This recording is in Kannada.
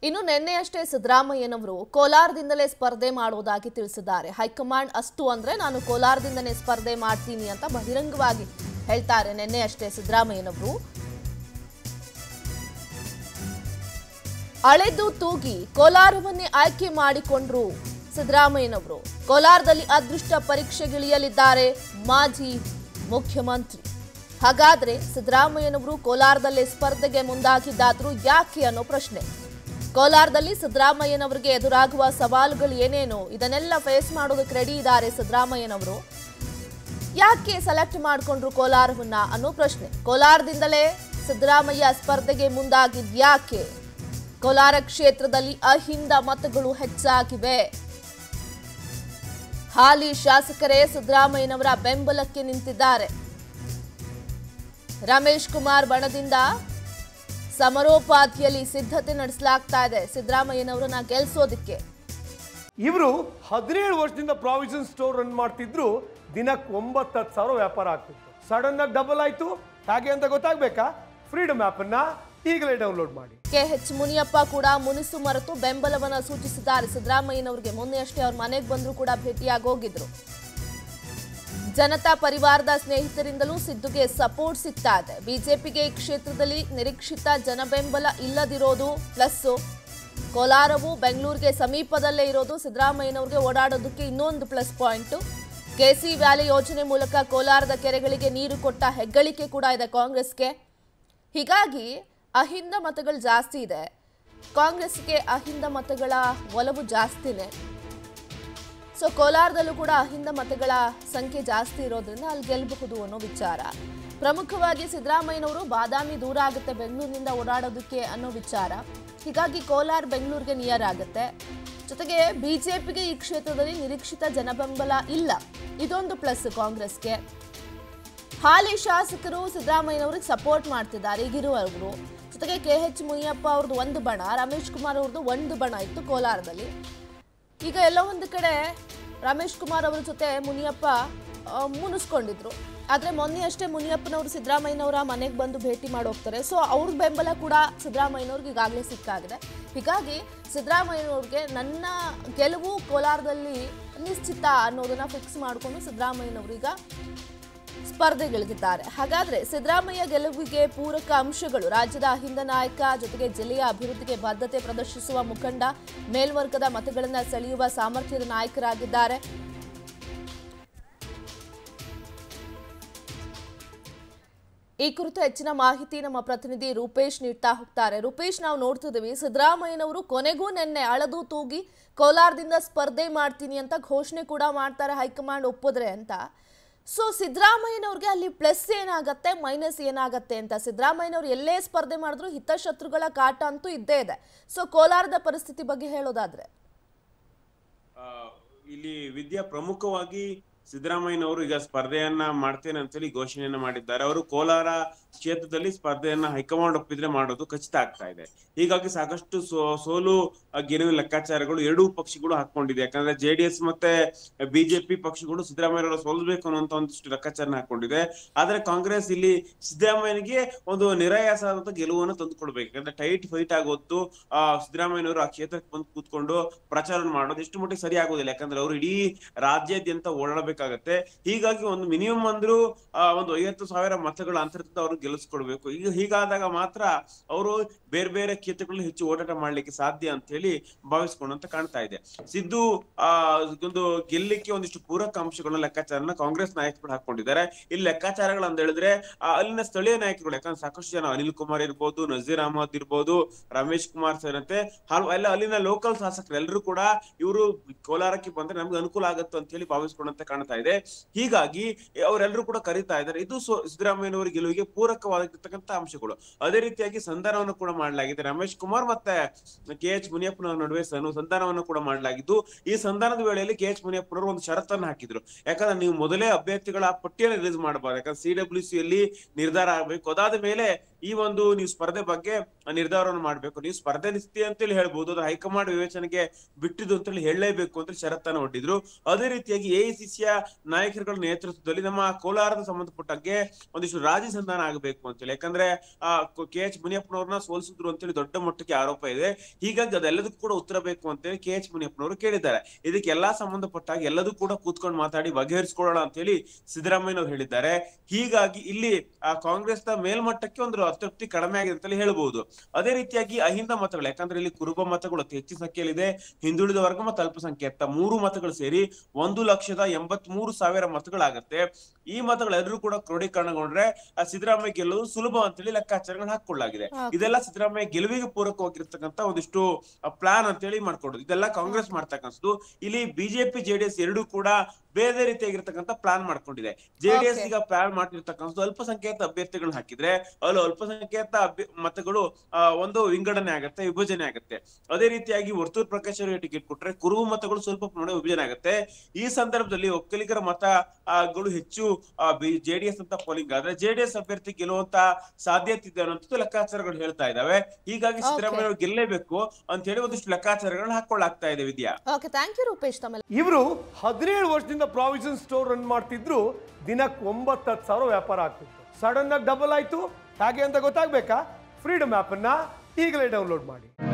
ಇನ್ನು ನಿನ್ನೆಯಷ್ಟೇ ಸಿದ್ದರಾಮಯ್ಯನವರು ಕೋಲಾರದಿಂದಲೇ ಸ್ಪರ್ಧೆ ಮಾಡುವುದಾಗಿ ತಿಳಿಸಿದ್ದಾರೆ ಹೈಕಮಾಂಡ್ ಅಷ್ಟು ಅಂದ್ರೆ ನಾನು ಕೋಲಾರದಿಂದನೇ ಸ್ಪರ್ಧೆ ಮಾಡ್ತೀನಿ ಅಂತ ಬಹಿರಂಗವಾಗಿ ಹೇಳ್ತಾರೆ ನಿನ್ನೆಯಷ್ಟೇ ಸಿದ್ದರಾಮಯ್ಯನವರು ಅಳೆದು ತೂಗಿ ಕೋಲಾರವನ್ನೇ ಆಯ್ಕೆ ಮಾಡಿಕೊಂಡ್ರು ಸಿದ್ದರಾಮಯ್ಯನವರು ಕೋಲಾರದಲ್ಲಿ ಅದೃಷ್ಟ ಪರೀಕ್ಷೆಗಿಳಿಯಲಿದ್ದಾರೆ ಮಾಜಿ ಮುಖ್ಯಮಂತ್ರಿ ಹಾಗಾದ್ರೆ ಸಿದ್ದರಾಮಯ್ಯನವರು ಕೋಲಾರದಲ್ಲೇ ಸ್ಪರ್ಧೆಗೆ ಮುಂದಾಗಿದ್ದಾದ್ರೂ ಯಾಕೆ ಅನ್ನೋ ಪ್ರಶ್ನೆ ಕೋಲಾರದಲ್ಲಿ ಸಿದ್ದರಾಮಯ್ಯನವರಿಗೆ ಎದುರಾಗುವ ಸವಾಲುಗಳು ಏನೇನು ಇದನ್ನೆಲ್ಲ ಫೇಸ್ ಮಾಡೋದಕ್ಕೆ ರೆಡಿ ಇದ್ದಾರೆ ಸಿದ್ದರಾಮಯ್ಯನವರು ಯಾಕೆ ಸೆಲೆಕ್ಟ್ ಮಾಡಿಕೊಂಡ್ರು ಕೋಲಾರವನ್ನ ಅನ್ನೋ ಪ್ರಶ್ನೆ ಕೋಲಾರದಿಂದಲೇ ಸಿದ್ದರಾಮಯ್ಯ ಸ್ಪರ್ಧೆಗೆ ಮುಂದಾಗಿದ್ಯಾಕೆ ಕೋಲಾರ ಕ್ಷೇತ್ರದಲ್ಲಿ ಅಹಿಂದ ಮತಗಳು ಹೆಚ್ಚಾಗಿವೆ ಹಾಲಿ ಶಾಸಕರೇ ಸಿದ್ದರಾಮಯ್ಯನವರ ಬೆಂಬಲಕ್ಕೆ ನಿಂತಿದ್ದಾರೆ ರಮೇಶ್ ಕುಮಾರ್ ಬಣದಿಂದ ಸಮರೋಪಾದಿಯಲ್ಲಿ ಸಿದ್ಧತೆ ನಡೆಸಲಾಗ್ತಾ ಇದೆ ಸಿದ್ದರಾಮಯ್ಯನವರನ್ನ ಗೆಲ್ಸೋದಕ್ಕೆ ಇವರು ಹದಿನೇಳು ವರ್ಷದಿಂದ ಪ್ರಾವಿಷನ್ ಸ್ಟೋರ್ ರನ್ ಮಾಡ್ತಿದ್ರು ದಿನಕ್ಕೆ ಒಂಬತ್ತು ಹತ್ತು ಸಾವಿರ ವ್ಯಾಪಾರ ಆಗ್ತಿತ್ತು ಸಡನ್ ಆಗಿ ಡಬಲ್ ಆಯ್ತು ಹೇಗೆ ಅಂತ ಗೊತ್ತಾಗ್ಬೇಕಾ ಫ್ರೀಡಮ್ ಅನ್ನ ಈಗಲೇ ಡೌನ್ಲೋಡ್ ಮಾಡಿ ಕೆಎಚ್ ಮುನಿಯಪ್ಪ ಕೂಡ ಮುನಿಸು ಮರೆತು ಬೆಂಬಲವನ್ನ ಸೂಚಿಸಿದ್ದಾರೆ ಸಿದ್ದರಾಮಯ್ಯನವರಿಗೆ ಮೊನ್ನೆ ಅಷ್ಟೇ ಅವ್ರ ಮನೆಗೆ ಬಂದ್ರು ಕೂಡ ಭೇಟಿಯಾಗಿ ಹೋಗಿದ್ರು ಜನತಾ ಪರಿವಾರದ ಸ್ನೇಹಿತರಿಂದಲೂ ಸಿದ್ದುಗೆ ಸಪೋರ್ಟ್ ಸಿಗ್ತಾ ಇದೆ ಬಿಜೆಪಿಗೆ ಈ ಕ್ಷೇತ್ರದಲ್ಲಿ ನಿರೀಕ್ಷಿತ ಜನಬೆಂಬಲ ಇಲ್ಲದಿರೋದು ಪ್ಲಸ್ಸು ಕೋಲಾರವು ಬೆಂಗಳೂರಿಗೆ ಸಮೀಪದಲ್ಲೇ ಇರೋದು ಸಿದ್ದರಾಮಯ್ಯನವ್ರಿಗೆ ಓಡಾಡೋದಕ್ಕೆ ಇನ್ನೊಂದು ಪ್ಲಸ್ ಪಾಯಿಂಟ್ ಕೆಸಿ ವ್ಯಾಲಿ ಯೋಜನೆ ಮೂಲಕ ಕೋಲಾರದ ಕೆರೆಗಳಿಗೆ ನೀರು ಕೊಟ್ಟ ಹೆಗ್ಗಳಿಕೆ ಕೂಡ ಇದೆ ಕಾಂಗ್ರೆಸ್ಗೆ ಹೀಗಾಗಿ ಅಹಿಂದ ಮತಗಳು ಜಾಸ್ತಿ ಇದೆ ಕಾಂಗ್ರೆಸ್ಗೆ ಅಹಿಂದ ಮತಗಳ ಒಲವು ಜಾಸ್ತಿನೇ ಸೊ ಕೋಲಾರದಲ್ಲೂ ಕೂಡ ಅಹಿಂದ ಮತಗಳ ಸಂಖ್ಯೆ ಜಾಸ್ತಿ ಇರೋದ್ರಿಂದ ಅಲ್ಲಿ ಗೆಲ್ಲಬಹುದು ಅನ್ನೋ ವಿಚಾರ ಪ್ರಮುಖವಾಗಿ ಸಿದ್ದರಾಮಯ್ಯನವರು ಬಾದಾಮಿ ದೂರ ಆಗುತ್ತೆ ಬೆಂಗಳೂರಿನಿಂದ ಓಡಾಡೋದಕ್ಕೆ ಅನ್ನೋ ವಿಚಾರ ಹೀಗಾಗಿ ಕೋಲಾರ ಬೆಂಗಳೂರಿಗೆ ನಿಯರ್ ಆಗುತ್ತೆ ಜೊತೆಗೆ ಬಿಜೆಪಿಗೆ ಈ ಕ್ಷೇತ್ರದಲ್ಲಿ ನಿರೀಕ್ಷಿತ ಜನಬೆಂಬಲ ಇಲ್ಲ ಇದೊಂದು ಪ್ಲಸ್ ಕಾಂಗ್ರೆಸ್ಗೆ ಹಾಲಿ ಶಾಸಕರು ಸಿದ್ದರಾಮಯ್ಯನವ್ರಿಗೆ ಸಪೋರ್ಟ್ ಮಾಡ್ತಿದ್ದಾರೆ ಈಗಿರುವವರು ಜೊತೆಗೆ ಕೆ ಎಚ್ ಮುನಿಯಪ್ಪ ಅವ್ರದ್ದು ಒಂದು ಬಣ ರಮೇಶ್ ಕುಮಾರ್ ಅವ್ರದ್ದು ಒಂದು ಬಣ ಇತ್ತು ಕೋಲಾರದಲ್ಲಿ ಈಗ ಎಲ್ಲೋ ಒಂದು ಕಡೆ ರಮೇಶ್ ಕುಮಾರ್ ಅವ್ರ ಜೊತೆ ಮುನಿಯಪ್ಪ ಆ, ಮುನಿಸ್ಕೊಂಡಿದ್ರು ಆದರೆ ಮೊನ್ನೆ ಅಷ್ಟೇ ಮುನಿಯಪ್ಪನವರು ಸಿದ್ದರಾಮಯ್ಯನವರ ಮನೆಗೆ ಬಂದು ಭೇಟಿ ಮಾಡಿ ಹೋಗ್ತಾರೆ ಸೊ ಅವ್ರ ಬೆಂಬಲ ಕೂಡ ಸಿದ್ದರಾಮಯ್ಯನವ್ರಿಗೆ ಈಗಾಗಲೇ ಸಿಕ್ಕಾಗಿದೆ ಹೀಗಾಗಿ ಸಿದ್ದರಾಮಯ್ಯನವ್ರಿಗೆ ನನ್ನ ಗೆಲುವು ಕೋಲಾರದಲ್ಲಿ ನಿಶ್ಚಿತ ಅನ್ನೋದನ್ನ ಫಿಕ್ಸ್ ಮಾಡಿಕೊಂಡು ಸಿದ್ದರಾಮಯ್ಯನವರು ಈಗ ಸ್ಪರ್ಧೆಗಿಳಿದಿದ್ದಾರೆ ಹಾಗಾದ್ರೆ ಸಿದ್ದರಾಮಯ್ಯ ಗೆಲುವಿಗೆ ಪೂರಕ ಅಂಶಗಳು ರಾಜ್ಯದ ಅಹಿಂದ ನಾಯಕ ಜೊತೆಗೆ ಜಿಲ್ಲೆಯ ಅಭಿವೃದ್ಧಿಗೆ ಬದ್ಧತೆ ಪ್ರದರ್ಶಿಸುವ ಮುಖಂಡ ಮೇಲ್ವರ್ಗದ ಮತಗಳನ್ನ ಸೆಳೆಯುವ ಸಾಮರ್ಥ್ಯದ ನಾಯಕರಾಗಿದ್ದಾರೆ ಈ ಕುರಿತು ಹೆಚ್ಚಿನ ಮಾಹಿತಿ ನಮ್ಮ ಪ್ರತಿನಿಧಿ ರೂಪೇಶ್ ನೀಡ್ತಾ ಹೋಗ್ತಾರೆ ರೂಪೇಶ್ ನಾವು ನೋಡ್ತಿದ್ದೀವಿ ಸಿದ್ದರಾಮಯ್ಯನವರು ಕೊನೆಗೂ ನಿನ್ನೆ ಅಳದು ತೂಗಿ ಕೋಲಾರದಿಂದ ಸ್ಪರ್ಧೆ ಮಾಡ್ತೀನಿ ಅಂತ ಘೋಷಣೆ ಕೂಡ ಮಾಡ್ತಾರೆ ಹೈಕಮಾಂಡ್ ಒಪ್ಪಿದ್ರೆ ಅಂತ ಸೊ ಸಿದ್ದರಾಮಯ್ಯನವ್ರಿಗೆ ಅಲ್ಲಿ ಪ್ಲಸ್ ಏನಾಗತ್ತೆ ಮೈನಸ್ ಏನಾಗತ್ತೆ ಅಂತ ಸಿದ್ದರಾಮಯ್ಯನವ್ರು ಎಲ್ಲೇ ಸ್ಪರ್ಧೆ ಮಾಡಿದ್ರು ಹಿತಶತ್ರುಗಳ ಕಾಟ ಅಂತೂ ಇದ್ದೇ ಇದೆ ಸೊ ಕೋಲಾರದ ಪರಿಸ್ಥಿತಿ ಬಗ್ಗೆ ಹೇಳೋದಾದ್ರೆ ಆ, ಇಲ್ಲಿ ವಿದ್ಯಾ ಪ್ರಮುಖವಾಗಿ ಸಿದ್ದರಾಮಯ್ಯನವರು ಈಗ ಸ್ಪರ್ಧೆಯನ್ನ ಮಾಡ್ತೇನೆ ಅಂತೇಳಿ ಘೋಷಣೆಯನ್ನ ಮಾಡಿದ್ದಾರೆ ಅವರು ಕೋಲಾರ ಕ್ಷೇತ್ರದಲ್ಲಿ ಸ್ಪರ್ಧೆಯನ್ನ ಹೈಕಮಾಂಡ್ ಒಪ್ಪಿದ್ರೆ ಮಾಡೋದು ಖಚಿತ ಆಗ್ತಾ ಇದೆ ಹೀಗಾಗಿ ಸಾಕಷ್ಟು ಸೋ- ಸೋಲು ಆ, ಗೆಲುವಿನ ಲೆಕ್ಕಾಚಾರಗಳು ಎರಡೂ ಪಕ್ಷಗಳು ಹಾಕೊಂಡಿದೆ ಯಾಕಂದ್ರೆ ಜೆಡಿಎಸ್ ಮತ್ತೆ ಬಿಜೆಪಿ ಪಕ್ಷಗಳು ಸಿದ್ದರಾಮಯ್ಯನವರು ಸೋಲ್ಬೇಕು ಅನ್ನುವಂತ ಒಂದಿಷ್ಟು ಲೆಕ್ಕಾಚಾರನ ಹಾಕೊಂಡಿದೆ ಆದ್ರೆ ಕಾಂಗ್ರೆಸ್ ಇಲ್ಲಿ ಸಿದ್ದರಾಮಯ್ಯನಿಗೆ ಒಂದು ನಿರಾಯಾಸವಾದಂತ ಗೆಲುವನ್ನು ತಂದುಕೊಡ್ಬೇಕು ಯಾಕಂದ್ರೆ ಟೈಟ್ ಫೈಟ್ ಆಗೋತ್ತು ಆ ಸಿದ್ದರಾಮಯ್ಯನವರು ಆ ಕ್ಷೇತ್ರಕ್ಕೆ ಬಂದು ಕೂತ್ಕೊಂಡು ಪ್ರಚಾರ ಮಾಡೋದು ಎಷ್ಟು ಮಟ್ಟಿಗೆ ಸರಿ ಆಗೋದಿಲ್ಲ ಯಾಕಂದ್ರೆ ಅವರು ಇಡೀ ರಾಜ್ಯಾದ್ಯಂತ ಓಡಾಡಬೇಕಾಗತ್ತೆ ಹೀಗಾಗಿ ಒಂದು ಮಿನಿಮಮ್ ಅಂದ್ರೂ ಆ, ಒಂದು ಐವತ್ತು ಸಾವಿರ ಮತಗಳ ಅಂತರದಿಂದ ಅವರು ಗೆಲ್ಲಿಸ್ಕೊಡ್ಬೇಕು ಈಗ ಹೀಗಾದಾಗ ಮಾತ್ರ ಅವರು ಬೇರೆ ಬೇರೆ ಕ್ಷೇತ್ರಗಳಲ್ಲಿ ಹೆಚ್ಚು ಓಡಾಟ ಮಾಡ್ಲಿಕ್ಕೆ ಸಾಧ್ಯ ಅಂತ ಹೇಳಿ ಭಾವಿಸ್ಕೊಂಡಂತ ಕಾಣ್ತಾ ಇದೆ ಸಿದ್ದು ಆ ಒಂದು ಗೆಲ್ಲಿಕ್ಕೆ ಒಂದಿಷ್ಟು ಪೂರಕ ಅಂಶಗಳನ್ನ ಲೆಕ್ಕಾಚಾರನ ಕಾಂಗ್ರೆಸ್ ನಾಯಕರು ಹಾಕೊಂಡಿದ್ದಾರೆ ಇಲ್ಲಿ ಲೆಕ್ಕಾಚಾರಗಳು ಅಂತ ಹೇಳಿದ್ರೆ ಆ, ಅಲ್ಲಿನ ಸ್ಥಳೀಯ ನಾಯಕರುಗಳು ಯಾಕಂದ್ರೆ ಸಾಕಷ್ಟು ಜನ ಅನಿಲ್ ಕುಮಾರ್ ಇರ್ಬೋದು ನಜೀರ್ ಅಹಮದ್ ಇರ್ಬೋದು ರಮೇಶ್ ಕುಮಾರ್ ಸೇರಿದಂತೆ ಹಲವು ಎಲ್ಲ ಅಲ್ಲಿನ ಲೋಕಲ್ ಶಾಸಕರು ಎಲ್ಲರೂ ಕೂಡ ಇವರು ಕೋಲಾರಕ್ಕೆ ಬಂದ್ರೆ ನಮ್ಗೆ ಅನುಕೂಲ ಆಗತ್ತು ಅಂತ ಹೇಳಿ ಭಾವಿಸ್ಕೊಂಡಂತೆ ಕಾಣ್ತಾ ಇದೆ ಹೀಗಾಗಿ ಅವರೆಲ್ಲರೂ ಕೂಡ ಕರೀತಾ ಇದ್ದಾರೆ ಇದು ಸೋ- ಸಿದ್ದರಾಮಯ್ಯನವರ ಗೆಲುವಿಗೆ ಪೂರಕವಾಗಿರ್ತಕ್ಕಂಥ ಅಂಶಗಳು ಅದೇ ರೀತಿಯಾಗಿ ಸಂಧಾನವನ್ನು ಕೂಡ ಮಾಡಲಾಗಿದೆ ರಮೇಶ್ ಕುಮಾರ್ ಮತ್ತೆ ಕೆ ಎಚ್ ಮುನಿಯಪ್ಪನವರ ನಡುವೆ ಸನು ಸಂಧಾನವನ್ನು ಕೂಡ ಮಾಡಲಾಗಿದ್ದು ಈ ಸಂಧಾನದ ವೇಳೆಯಲ್ಲಿ ಕೆ ಎಚ್ ಮುನಿಯಪ್ಪನವರು ಒಂದು ಷರತ್ತನ್ನು ಹಾಕಿದ್ರು ಯಾಕಂದ್ರೆ ನೀವು ಮೊದಲೇ ಅಭ್ಯರ್ಥಿಗಳ ಪಟ್ಟಿಯನ್ನು ರಿಲೀಸ್ ಮಾಡಬಾರ್ದು ಯಾಕಂದ್ರೆ ಸಿ ಡಬ್ಲ್ಯೂ ಸಿ ಅಲ್ಲಿ ನಿರ್ಧಾರ ಆಗಬೇಕು ಅದಾದ ಮೇಲೆ ಈ ಒಂದು ನೀವು ಸ್ಪರ್ಧೆ ಬಗ್ಗೆ ನಿರ್ಧಾರವನ್ನು ಮಾಡ್ಬೇಕು ನೀವು ಸ್ಪರ್ಧೆ ನಿಸ್ತಿ ಅಂತೇಳಿ ಹೇಳ್ಬೋದು ಅದು ಹೈಕಮಾಂಡ್ ವಿವೇಚನೆಗೆ ಬಿಟ್ಟಿದ್ದು ಅಂತೇಳಿ ಹೇಳಲೇಬೇಕು ಅಂತ ಷರತ್ತನ್ನು ಒಡ್ಡಿದ್ರು ಅದೇ ರೀತಿಯಾಗಿ ಎಐಸಿಸಿಯ ನಾಯಕರುಗಳ ನೇತೃತ್ವದಲ್ಲಿ ನಮ್ಮ ಕೋಲಾರದ ಸಂಬಂಧಪಟ್ಟಂಗೆ ಒಂದಿಷ್ಟು ರಾಜಿ ಸಂಧಾನ ಆಗಬೇಕು ಅಂತೇಳಿ ಯಾಕಂದ್ರೆ ಆ ಕೆ ಎಚ್ ಮುನಿಯಪ್ಪನವ್ರನ್ನ ಸೋಲಿಸಿದ್ರು ಅಂತೇಳಿ ದೊಡ್ಡ ಮಟ್ಟಕ್ಕೆ ಆರೋಪ ಇದೆ ಹೀಗಾಗಿ ಅದೆಲ್ಲದಕ್ಕೂ ಕೂಡ ಉತ್ತರ ಬೇಕು ಅಂತೇಳಿ ಕೆ ಎಚ್ ಮುನಿಯಪ್ಪನವರು ಕೇಳಿದ್ದಾರೆ ಇದಕ್ಕೆ ಎಲ್ಲಾ ಸಂಬಂಧಪಟ್ಟಾಗ ಎಲ್ಲದೂ ಕೂಡ ಕೂತ್ಕೊಂಡು ಮಾತಾಡಿ ಬಗೆಹರಿಸ್ಕೊಳ್ಳೋಣ ಅಂತೇಳಿ ಸಿದ್ದರಾಮಯ್ಯನವರು ಹೇಳಿದ್ದಾರೆ ಹೀಗಾಗಿ ಇಲ್ಲಿ ಆ ಕಾಂಗ್ರೆಸ್ನ ಮೇಲ್ಮಟ್ಟಕ್ಕೆ ಒಂದು ಅತೃಪ್ತಿ ಕಡಿಮೆ ಆಗಿದೆ ಅಂತೇಳಿ ಹೇಳ್ಬಹುದು ಅದೇ ರೀತಿಯಾಗಿ ಅಹಿಂದ ಮತಗಳು ಯಾಕಂದ್ರೆ ಇಲ್ಲಿ ಕುರುಬ ಮತಗಳು ಅತಿ ಹೆಚ್ಚಿನ ಸಂಖ್ಯೆಯಲ್ಲಿದೆ ಹಿಂದುಳಿದ ವರ್ಗ ಮತ್ತು ಅಲ್ಪಸಂಖ್ಯಾತ ಮೂರು ಮತಗಳು ಸೇರಿ ಒಂದು ಲಕ್ಷದ ಎಂಬತ್ ಮೂರು ಸಾವಿರ ಮತಗಳಾಗತ್ತೆ ಈ ಮತಗಳೆಲ್ಲರೂ ಕೂಡ ಕ್ರೋಢೀಕರಣಗೊಂಡ್ರೆ ಆ ಸಿದ್ದರಾಮಯ್ಯ ಗೆಲ್ಲುವುದು ಸುಲಭ ಅಂತೇಳಿ ಲೆಕ್ಕಾಚಾರಗಳು ಹಾಕೊಳ್ಳಾಗಿದೆ ಇದೆಲ್ಲ ಸಿದ್ದರಾಮಯ್ಯ ಗೆಲುವಿಗೆ ಪೂರಕವಾಗಿರ್ತಕ್ಕಂತ ಒಂದಿಷ್ಟು ಪ್ಲಾನ್ ಅಂತೇಳಿ ಮಾಡ್ಕೊಡೋದು ಇದೆಲ್ಲ ಕಾಂಗ್ರೆಸ್ ಮಾಡ್ತಕ್ಕಂಥದ್ದು ಇಲ್ಲಿ ಬಿಜೆಪಿ ಜೆಡಿಎಸ್ ಎರಡೂ ಕೂಡ ಬೇರೆ ರೀತಿಯಾಗಿರ್ತಕ್ಕಂಥ ಪ್ಲಾನ್ ಮಾಡ್ಕೊಂಡಿದೆ ಜೆಡಿಎಸ್ Okay. ಈಗ ಪ್ಲಾನ್ ಮಾಡಿರ್ತಕ್ಕಂಥದ್ದು ಅಲ್ಪಸಂಖ್ಯಾತ ಅಭ್ಯರ್ಥಿಗಳನ್ನ ಹಾಕಿದ್ರೆ ಅಲ್ಲಿ ಅಲ್ಪಸಂಖ್ಯಾತ ಅಭ್ಯ ಮತಗಳು ಆ, ಒಂದು ವಿಂಗಡಣೆ ಆಗತ್ತೆ ವಿಭಜನೆ ಆಗತ್ತೆ ಅದೇ ರೀತಿಯಾಗಿ ವರ್ತೂರ್ ಪ್ರಕಾಶ್ ಅವರಿಗೆ ಟಿಕೆಟ್ ಕೊಟ್ರೆ ಕುರುಬು ಮತಗಳು ಸ್ವಲ್ಪ ಪ್ರಮಾಣ ವಿಭಜನೆ ಆಗತ್ತೆ ಈ ಸಂದರ್ಭದಲ್ಲಿ ಒಕ್ಕಲಿಗರ ಮತ ಆ, ಗಳು ಹೆಚ್ಚು ಜೆಡಿಎಸ್ ಅಂತ ಪೋಲಿಂಗ್ ಆದ್ರೆ ಜೆಡಿಎಸ್ ಅಭ್ಯರ್ಥಿ ಗೆಲ್ಲುವಂತ ಸಾಧ್ಯತೆ ಇದೆ ಅನ್ನೋಂಥದ್ದು ಲೆಕ್ಕಾಚಾರಗಳು ಹೇಳ್ತಾ ಇದಾವೆ ಹೀಗಾಗಿ ಸಿದ್ದರಾಮಯ್ಯ ಅವರು ಗೆಲ್ಲೇಬೇಕು ಅಂತ ಹೇಳಿ ಒಂದಿಷ್ಟು ಲೆಕ್ಕಾಚಾರಗಳನ್ನ ಹಾಕೊಳ್ಳಾಗ್ತಾ ಇದೆ Vidya okay thank you Rupesh ತಮ್ಮ ಇವರು ಹದಿನೇಳು ವರ್ಷದಿಂದ ಪ್ರಾವಿಷನ್ ಸ್ಟೋರ್ ರನ್ ಮಾಡ್ತಿದ್ರು ದಿನಕ್ಕೆ ಒಂಬತ್ತು ಹತ್ತು ಸಾವಿರ ವ್ಯಾಪಾರ ಆಗ್ತಿತ್ತು ಸಡನ್ ಆಗಿ ಡಬಲ್ ಆಯ್ತು ಹೇಗೆ ಅಂತ ಗೊತ್ತಾಗ್ಬೇಕಾ ಫ್ರೀಡಮ್ ಆ್ಯಪನ್ನು ಈಗಲೇ ಡೌನ್ಲೋಡ್ ಮಾಡಿ